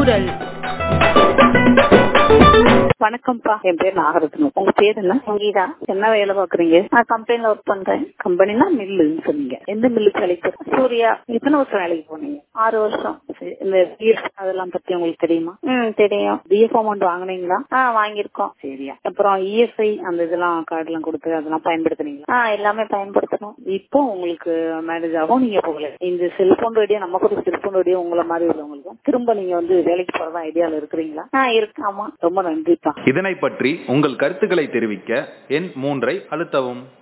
குரல் வணக்கம்ப்பா என் பேர் நாகரத்னம் உங்க பேர் என்ன கீதா என்ன வேலை பாக்குறீங்க நான் கம்பெனில ஒர்க் பண்றேன் கம்பெனினா மில்லுன்னு சொன்னீங்க எந்த மில்லுக்கு வேலைக்கு போறீங்க சூர்யா எத்தனை வருஷம் வேலைக்கு போனீங்க ஆறு வருஷம் சரி, இந்த பிஎஃப் அதெல்லாம் பத்தி உங்களுக்கு தெரியுமா ம் தெரியும் பிஎஃப் அமௌண்ட் வாங்குனீங்களா ஆ வாங்கியிருக்கோம் சரியா அப்புறம் இஎஸ்ஐ அந்த இதெல்லாம் கார்டு எல்லாம் கொடுத்து அதெல்லாம் பயன்படுத்துனீங்களா ஆ எல்லாமே பயன்படுத்தணும் இப்போ உங்களுக்கு மேரேஜ் ஆகும் நீங்க போகல இந்த செல்போன் ரேடியோ நமக்கு ஒரு செல்போன் ரேடியோ உங்களை மாதிரி உள்ளவங்களுக்கும் திரும்ப நீங்க வந்து வேலைக்கு போறதா ஐடியால இருக்கிறீங்களா ஆ இருக்கு ஆமா ரொம்ப நன்றிப்பா இதனை பற்றி உங்கள் கருத்துக்களை தெரிவிக்க எண் மூன்றை அழுத்தவும்